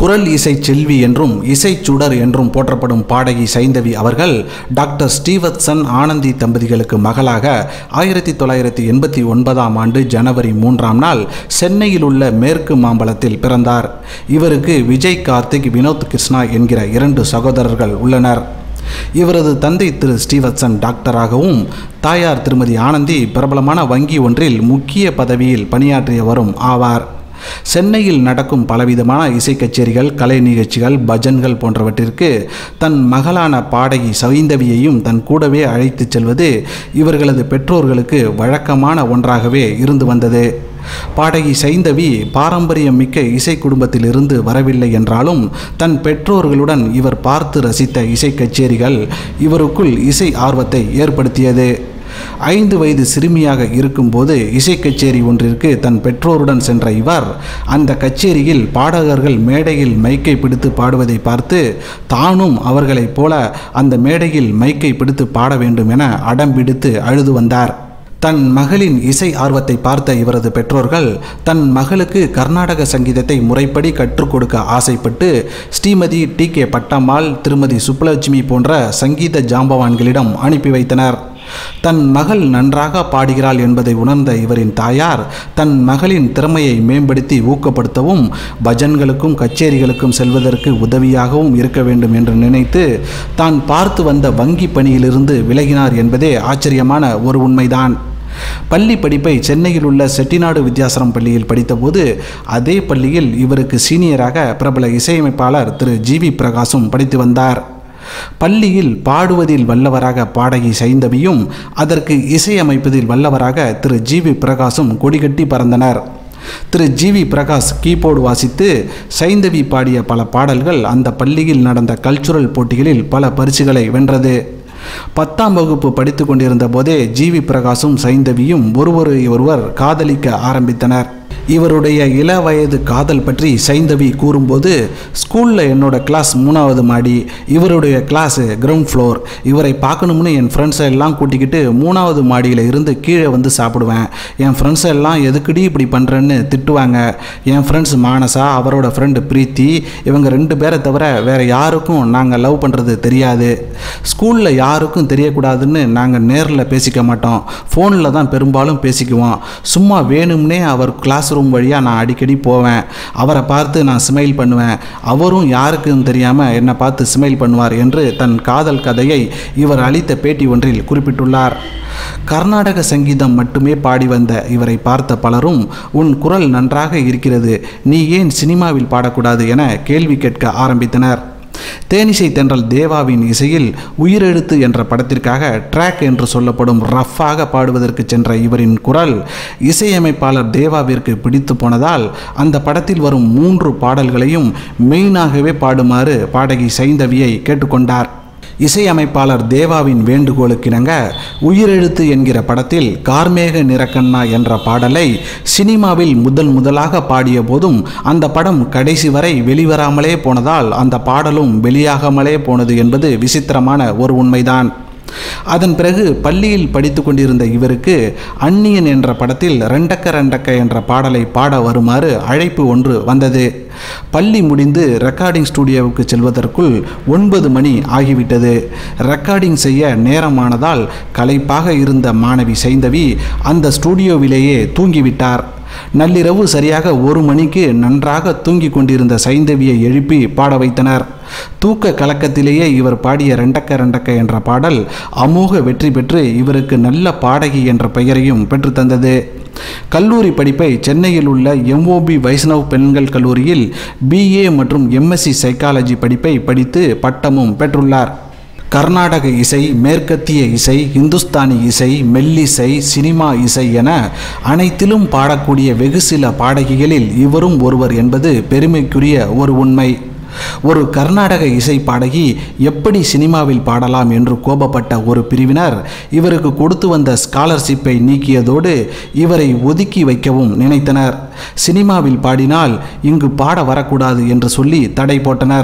குரல் இசை செல்வி என்றும் இசைச் சுடர் என்றும் போற்றப்படும் பாடகி சைந்தவி அவர்கள் டாக்டர் ஸ்ரீவத்சன் ஆனந்தி தம்பதிகளுக்கு மகளாக ஆயிரத்தி தொள்ளாயிரத்தி எண்பத்தி ஒன்பதாம் ஆண்டு ஜனவரி மூன்றாம் நாள் சென்னையில் உள்ள மேற்கு மாம்பலத்தில் பிறந்தார் இவருக்கு விஜய் கார்த்திக் வினோத் கிருஷ்ணா என்கிற இரண்டு சகோதரர்கள் உள்ளனர் இவரது தந்தை திரு ஸ்ரீவத்சன் டாக்டராகவும் தாயார் திருமதி ஆனந்தி பிரபலமான வங்கி ஒன்றில் முக்கிய பதவியில் பணியாற்றியவரும் ஆவார் சென்னையில் நடக்கும் பலவிதமான இசை கச்சேரிகள் கலை நிகழ்ச்சிகள் பஜன்கள் போன்றவற்றிற்கு தன் மகளான பாடகி சைந்தவியையும் தன் கூடவே அழைத்துச் செல்வது இவர்களது பெற்றோர்களுக்கு வழக்கமான ஒன்றாகவே இருந்து வந்தது பாடகி சைந்தவி பாரம்பரியம் மிக்க இசை குடும்பத்திலிருந்து வரவில்லை என்றாலும் தன் பெற்றோர்களுடன் இவர் பார்த்து ரசித்த இசை கச்சேரிகள் இவருக்குள் இசை ஆர்வத்தை ஏற்படுத்தியது ஐந்து வயது சிறுமியாக இருக்கும்போது இசை கச்சேரி ஒன்றிற்கு தன் பெற்றோருடன் சென்ற இவர் அந்த கச்சேரியில் பாடகர்கள் மேடையில் மைக்கை பிடித்து பாடுவதை பார்த்து தானும் அவர்களைப் போல அந்த மேடையில் மைக்கை பிடித்து பாட வேண்டும் என அடம் பிடித்து அழுது வந்தார் தன் மகளின் இசை ஆர்வத்தை பார்த்த இவரது பெற்றோர்கள் தன் மகளுக்கு கர்நாடக சங்கீதத்தை முறைப்படி கற்றுக் கொடுக்க ஆசைப்பட்டு ஸ்ரீமதி டி கே பட்டம்மாள் திருமதி சுப்புலட்சுமி போன்ற சங்கீத ஜாம்பவான்களிடம் அனுப்பி வைத்தனர் தன் மகள் நன்றாக பாடுகிறாள் என்பதை உணர்ந்த இவரின் தாயார் தன் மகளின் திறமையை மேம்படுத்தி ஊக்கப்படுத்தவும் பஜன்களுக்கும் கச்சேரிகளுக்கும் செல்வதற்கு உதவியாகவும் இருக்க வேண்டும் என்று நினைத்து தான் பார்த்து வந்த வங்கி பணியிலிருந்து விலகினார் என்பதே ஆச்சரியமான ஒரு உண்மைதான் பள்ளி படிப்பை சென்னையில் உள்ள செட்டிநாடு வித்யாசரம் பள்ளியில் படித்தபோது அதே பள்ளியில் இவருக்கு சீனியராக பிரபல இசையமைப்பாளர் திரு ஜி வி பிரகாசும் படித்து வந்தார் பள்ளியில் பாடுவதில் வல்லவராக பாடகி சைந்தவியும் அதற்கு இசையமைப்பதில் வல்லவராக திரு ஜி வி பிரகாசும் கொடிகட்டி பறந்தனர் திரு ஜி வி பிரகாஷ் கீபோர்டு வாசித்து சைந்தவி பாடிய பல பாடல்கள் அந்த பள்ளியில் நடந்த கல்ச்சுரல் போட்டிகளில் பல பரிசுகளை வென்றது பத்தாம் வகுப்பு படித்து கொண்டிருந்த போதே ஜி வி பிரகாசும் சைந்தவியும் ஒருவரை ஒருவர் காதலிக்க ஆரம்பித்தனர் இவருடைய இள வயது காதல் பற்றி சைந்தவி கூறும்போது ஸ்கூலில் என்னோட கிளாஸ் மூணாவது மாடி இவருடைய கிளாஸ் கிரவுண்ட் ஃப்ளோர் இவரை பார்க்கணும்னு என் ஃப்ரெண்ட்ஸை எல்லாம் கூட்டிக்கிட்டு மூணாவது மாடியில் இருந்து கீழே வந்து சாப்பிடுவேன் என் ஃப்ரெண்ட்ஸ் எல்லாம் எதுக்குடி இப்படி பண்ணுறேன்னு திட்டுவாங்க என் ஃப்ரெண்ட்ஸ் மானசா அவரோட ஃப்ரெண்டு பிரீத்தி இவங்க ரெண்டு பேரை தவிர வேறு யாருக்கும் நாங்கள் லவ் பண்ணுறது தெரியாது ஸ்கூலில் யாருக்கும் தெரியக்கூடாதுன்னு நாங்கள் நேரில் பேசிக்க மாட்டோம் ஃபோனில் தான் பெரும்பாலும் பேசிக்குவோம் சும்மா வேணும்னே அவர் கிளாஸ் ரூம் வழியாக நான் அடிக்கடி போவேன் அவரை பார்த்து நான் ஸ்மைல் பண்ணுவேன் அவரும் யாருக்கும் தெரியாமல் என்னை பார்த்து ஸ்மைல் பண்ணுவார் என்று தன் காதல் கதையை இவர் அளித்த பேட்டி ஒன்றில் குறிப்பிட்டுள்ளார் கர்நாடக சங்கீதம் மட்டுமே பாடி வந்த இவரை பார்த்த பலரும் உன் குரல் நன்றாக இருக்கிறது நீ ஏன் சினிமாவில் பாடக்கூடாது என கேள்வி கேட்க ஆரம்பித்தனர் தேனிசை தென்றல் தேவாவின் இசையில் உயிரெழுத்து என்ற படத்திற்காக ட்ராக் என்று சொல்லப்படும் ரஃப்பாக பாடுவதற்கு சென்ற இவரின் குரல் இசையமைப்பாளர் தேவாவிற்கு பிடித்து போனதால் அந்த படத்தில் வரும் மூன்று பாடல்களையும் மெயினாகவே பாடுமாறு பாடகி சைந்தவியை கேட்டுக்கொண்டார் இசையமைப்பாளர் தேவாவின் வேண்டுகோளுக்கிணங்க உயிரெழுத்து என்கிற படத்தில் கார்மேக நிறக்கண்ணா என்ற பாடலை சினிமாவில் முதல் முதலாக பாடிய போதும் அந்த படம் கடைசி வரை வெளிவராமலே போனதால் அந்த பாடலும் வெளியாகாமலே போனது என்பது விசித்திரமான ஒரு உண்மைதான் அதன் பிறகு பள்ளியில் படித்து கொண்டிருந்த இவருக்கு அந்நியன் என்ற படத்தில் ரெண்டக்க ரெண்டக்க என்ற பாடலை பாட வருமாறு அழைப்பு ஒன்று வந்தது பள்ளி முடிந்து ரெக்கார்டிங் ஸ்டுடியோவுக்கு செல்வதற்குள் ஒன்பது மணி ஆகிவிட்டது ரெக்கார்டிங் செய்ய நேரமானதால் களைப்பாக இருந்த மாணவி சைந்தவி அந்த ஸ்டுடியோவிலேயே தூங்கிவிட்டார் நள்ளிரவு சரியாக ஒரு மணிக்கு நன்றாக தூங்கி கொண்டிருந்த சைந்தவியை எழுப்பி பாட வைத்தனர் தூக்க கலக்கத்திலேயே இவர் பாடிய ரெண்டக்க ரெண்டக்க என்ற பாடல் அமோக வெற்றி பெற்று இவருக்கு நல்ல பாடகி என்ற பெயரையும் பெற்றுத்தந்தது கல்லூரி படிப்பை சென்னையில் உள்ள எம்ஓபி வைஷ்ணவ் பெண்கள் கல்லூரியில் பிஏ மற்றும் எம்எஸ்சி சைக்காலஜி படிப்பை படித்து பட்டமும் பெற்றுள்ளார் கர்நாடக இசை மேற்கத்திய இசை இந்துஸ்தானி இசை மெல்லிசை சினிமா இசை என அனைத்திலும் பாடக்கூடிய வெகு சில பாடகிகளில் இவரும் ஒருவர் என்பது பெருமைக்குரிய ஒரு உண்மை ஒரு கர்நாடக இசை பாடகி எப்படி சினிமாவில் பாடலாம் என்று கோபப்பட்ட ஒரு பிரிவினர் இவருக்கு கொடுத்து வந்த ஸ்காலர்ஷிப்பை நீக்கியதோடு இவரை ஒதுக்கி வைக்கவும் நினைத்தனர் சினிமாவில் பாடினால் இங்கு பாட வரக்கூடாது என்று சொல்லி தடை போட்டனர்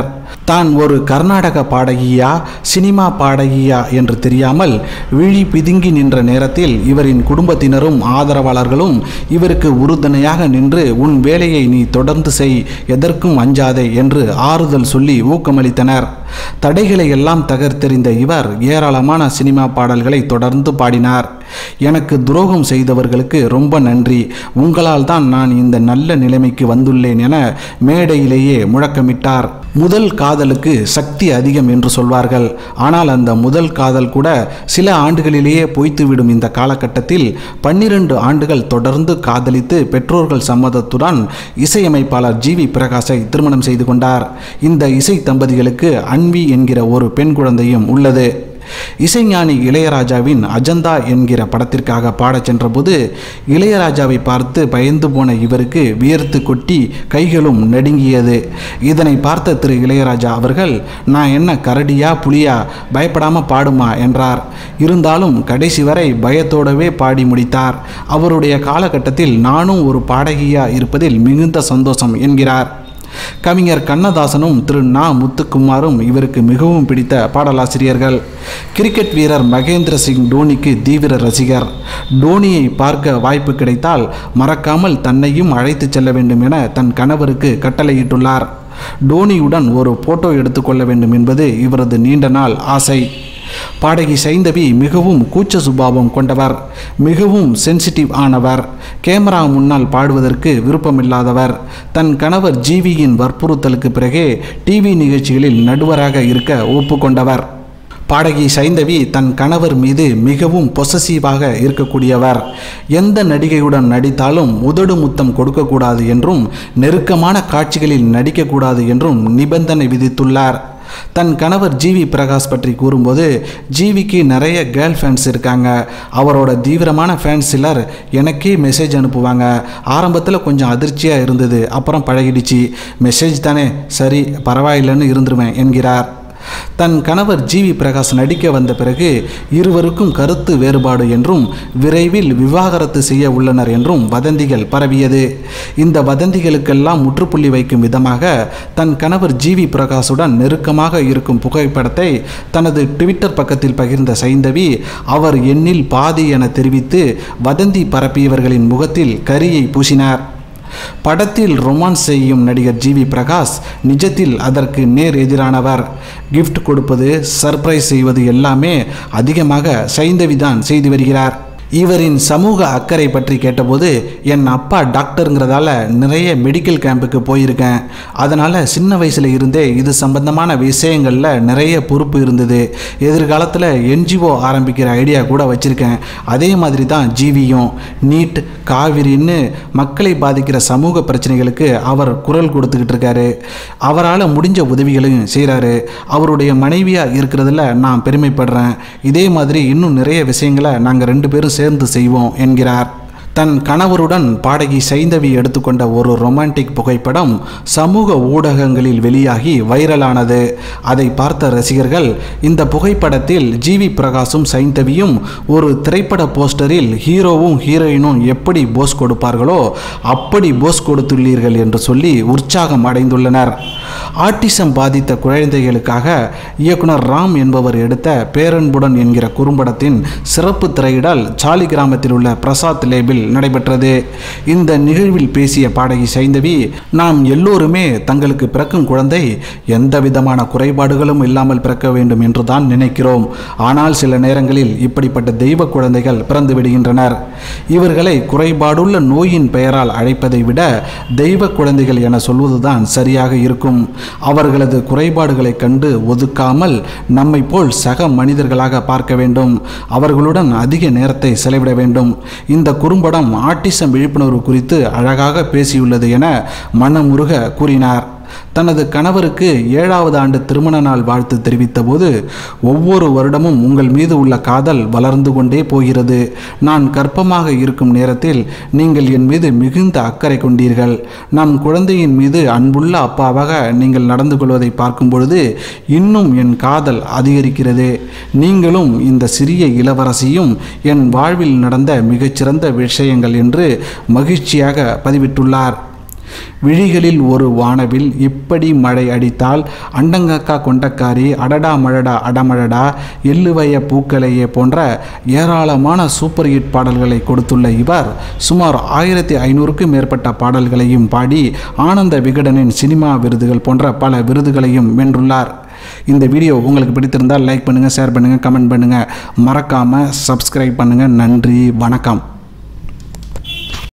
தான் ஒரு கர்நாடக பாடகியா சினிமா பாடகியா என்று தெரியாமல் விழி பிதுங்கி நின்ற நேரத்தில் இவரின் குடும்பத்தினரும் ஆதரவாளர்களும் இவருக்கு உறுதுணையாக நின்று உன் வேலையை நீ தொடர்ந்து செய் எதற்கும் அஞ்சாதே என்று ஆறுதல் சொல்லி ஊக்கமளித்தனர் தடைகளை எல்லாம் தகர்த்தெறிந்த இவர் ஏராளமான சினிமா பாடல்களை தொடர்ந்து பாடினார் எனக்கு துரோகம் செய்தவர்களுக்கு ரொம்ப நன்றி உங்களால் தான் நான் இந்த நல்ல நிலைமைக்கு வந்துள்ளேன் என மேடையிலேயே முழக்கமிட்டார் முதல் காதலுக்கு சக்தி அதிகம் என்று சொல்வார்கள் ஆனால் அந்த முதல் காதல் கூட சில ஆண்டுகளிலேயே பொய்த்துவிடும் இந்த காலகட்டத்தில் பன்னிரண்டு ஆண்டுகள் தொடர்ந்து காதலித்து பெற்றோர்கள் சம்மதத்துடன் இசையமைப்பாளர் ஜி வி பிரகாஷை திருமணம் செய்து கொண்டார் இந்த இசை தம்பதிகளுக்கு அன்வி என்கிற ஒரு பெண் குழந்தையும் உள்ளது இசைஞானி இளையராஜாவின் அஜந்தா என்கிற படத்திற்காக பாடச் சென்றபோது இளையராஜாவை பார்த்து பயந்து போன இவருக்கு வியர்த்து கொட்டி கைகளும் நடுங்கியது இதனை பார்த்த திரு இளையராஜா அவர்கள் நான் என்ன கரடியா புலியா பயப்படாம பாடுமா என்றார் இருந்தாலும் கடைசி வரை பயத்தோடவே பாடி முடித்தார் அவருடைய காலகட்டத்தில் நானும் ஒரு பாடகியா இருப்பதில் மிகுந்த சந்தோஷம் என்கிறார் கவிஞர் கண்ணதாசனும் திரு நா முத்துக்குமாரும் இவருக்கு மிகவும் பிடித்த பாடலாசிரியர்கள் கிரிக்கெட் வீரர் மகேந்திர சிங் டோனிக்கு தீவிர ரசிகர் டோனியை பார்க்க வாய்ப்பு கிடைத்தால் மறக்காமல் தன்னையும் அழைத்து செல்ல வேண்டும் என தன் கணவருக்கு கட்டளையிட்டுள்ளார் டோனியுடன் ஒரு போட்டோ எடுத்துக்கொள்ள வேண்டும் என்பது இவரது நீண்ட நாள் ஆசை பாடகி சைந்தவி மிகவும் கூச்ச சுபாவம் கொண்டவர் மிகவும் சென்சிட்டிவ் ஆனவர் கேமரா முன்னால் பாடுவதற்கு விருப்பமில்லாதவர் தன் கணவர் ஜீவியின் வற்புறுத்தலுக்கு பிறகே டிவி நிகழ்ச்சிகளில் நடுவராக இருக்க ஒப்புக்கொண்டவர் பாடகி சைந்தவி தன் கணவர் மீது மிகவும் பொசசிவாக இருக்கக்கூடியவர் எந்த நடிகையுடன் நடித்தாலும் உதடு முத்தம் கொடுக்கக்கூடாது என்றும் நெருக்கமான காட்சிகளில் நடிக்கக்கூடாது என்றும் நிபந்தனை விதித்துள்ளார் தன் கணவர் ஜிவி பிரகாஷ் பற்றி கூறும்போது ஜிவிக்கு நிறைய கேர்ள் ஃபேன்ஸ் இருக்காங்க அவரோட தீவிரமான ஃபேன்ஸ் சிலர் எனக்கே மெசேஜ் அனுப்புவாங்க ஆரம்பத்தில் கொஞ்சம் அதிர்ச்சியாக இருந்தது அப்புறம் பழகிடுச்சு மெசேஜ் தானே சரி பரவாயில்லைன்னு இருந்துருவேன் என்கிறார் தன் கணவர் ஜிவி பிரகாஷ் நடிக்க வந்த பிறகு இருவருக்கும் கருத்து வேறுபாடு என்றும் விரைவில் விவாகரத்து செய்ய உள்ளனர் என்றும் வதந்திகள் பரவியது இந்த வதந்திகளுக்கெல்லாம் முற்றுப்புள்ளி வைக்கும் விதமாக தன் கணவர் ஜிவி பிரகாஷுடன் நெருக்கமாக இருக்கும் புகைப்படத்தை தனது ட்விட்டர் பக்கத்தில் பகிர்ந்த சைந்தவி அவர் எண்ணில் பாதி என தெரிவித்து வதந்தி பரப்பியவர்களின் முகத்தில் கரியை பூசினார் படத்தில் ரொமான்ஸ் செய்யும் நடிகர் ஜிவி பிரகாஷ் நிஜத்தில் அதற்கு நேர் எதிரானவர் கிஃப்ட் கொடுப்பது சர்ப்ரைஸ் செய்வது எல்லாமே அதிகமாக சைந்தவி தான் செய்து வருகிறார் இவரின் சமூக அக்கறை பற்றி கேட்டபோது என் அப்பா டாக்டருங்கிறதால நிறைய மெடிக்கல் கேம்புக்கு போயிருக்கேன் அதனால் சின்ன வயசில் இருந்தே இது சம்பந்தமான விஷயங்களில் நிறைய பொறுப்பு இருந்தது எதிர்காலத்தில் என்ஜிஓ ஆரம்பிக்கிற ஐடியா கூட வச்சுருக்கேன் அதே மாதிரி தான் ஜீவியும் நீட் காவிரின்னு மக்களை பாதிக்கிற சமூக பிரச்சனைகளுக்கு அவர் குரல் கொடுத்துக்கிட்டு இருக்காரு அவரால் முடிஞ்ச உதவிகளையும் செய்கிறாரு அவருடைய மனைவியாக இருக்கிறதுல நான் பெருமைப்படுறேன் இதே மாதிரி இன்னும் நிறைய விஷயங்களை நாங்கள் ரெண்டு பேரும் சேர்ந்து செய்வோம் என்கிறார் தன் கணவருடன் பாடகி சைந்தவி எடுத்துக்கொண்ட ஒரு ரொமான்டிக் புகைப்படம் சமூக ஊடகங்களில் வெளியாகி வைரலானது அதை பார்த்த ரசிகர்கள் இந்த புகைப்படத்தில் ஜிவி பிரகாஷும் சைந்தவியும் ஒரு திரைப்பட போஸ்டரில் ஹீரோவும் ஹீரோயினும் எப்படி போஸ் கொடுப்பார்களோ அப்படி போஸ் கொடுத்துள்ளீர்கள் என்று சொல்லி உற்சாகம் அடைந்துள்ளனர் ஆட்டிசம் பாதித்த குழந்தைகளுக்காக இயக்குனர் ராம் என்பவர் எடுத்த பேரன்புடன் என்கிற குறும்படத்தின் சிறப்பு திரையிடல் சாலி கிராமத்தில் உள்ள பிரசாத் லேபில் நடைபெற்றது இந்த நிகழ்வில் பேசிய பாடகி சைந்தவி நாம் எல்லோருமே தங்களுக்கு பிறக்கும் குழந்தை எந்த விதமான குறைபாடுகளும் இல்லாமல் பிறக்க வேண்டும் என்று தான் நினைக்கிறோம் ஆனால் சில நேரங்களில் இப்படிப்பட்ட தெய்வ குழந்தைகள் பிறந்து விடுகின்றனர் இவர்களை குறைபாடுள்ள நோயின் பெயரால் அழைப்பதை விட தெய்வ குழந்தைகள் என சொல்வதுதான் சரியாக இருக்கும் அவர்களது குறைபாடுகளை கண்டு ஒதுக்காமல் நம்மை போல் சக மனிதர்களாக பார்க்க வேண்டும் அவர்களுடன் அதிக நேரத்தை செலவிட வேண்டும் இந்த குறும்படம் ஆட்டிசம் விழிப்புணர்வு குறித்து அழகாக பேசியுள்ளது என மனமுருக கூறினார் தனது கணவருக்கு ஏழாவது ஆண்டு திருமண நாள் வாழ்த்து தெரிவித்த போது ஒவ்வொரு வருடமும் உங்கள் மீது உள்ள காதல் வளர்ந்து கொண்டே போகிறது நான் கர்ப்பமாக இருக்கும் நேரத்தில் நீங்கள் என் மீது மிகுந்த அக்கறை கொண்டீர்கள் நம் குழந்தையின் மீது அன்புள்ள அப்பாவாக நீங்கள் நடந்து கொள்வதை பார்க்கும் பொழுது இன்னும் என் காதல் அதிகரிக்கிறது நீங்களும் இந்த சிறிய இளவரசியும் என் வாழ்வில் நடந்த மிகச்சிறந்த விஷயங்கள் என்று மகிழ்ச்சியாக பதிவிட்டுள்ளார் விழிகளில் ஒரு வானவில் இப்படி மழை அடித்தால் அண்டங்கக்கா கொண்டக்காரி அடடா மழடா அடமழடா எள்ளுவய பூக்களையே போன்ற ஏராளமான சூப்பர் ஹிட் பாடல்களை கொடுத்துள்ள இவர் சுமார் ஆயிரத்தி ஐநூறுக்கும் மேற்பட்ட பாடல்களையும் பாடி ஆனந்த விகடனின் சினிமா விருதுகள் போன்ற பல விருதுகளையும் வென்றுள்ளார் இந்த வீடியோ உங்களுக்கு பிடித்திருந்தால் லைக் பண்ணுங்கள் ஷேர் பண்ணுங்கள் கமெண்ட் பண்ணுங்கள் மறக்காமல் சப்ஸ்கிரைப் பண்ணுங்கள் நன்றி வணக்கம்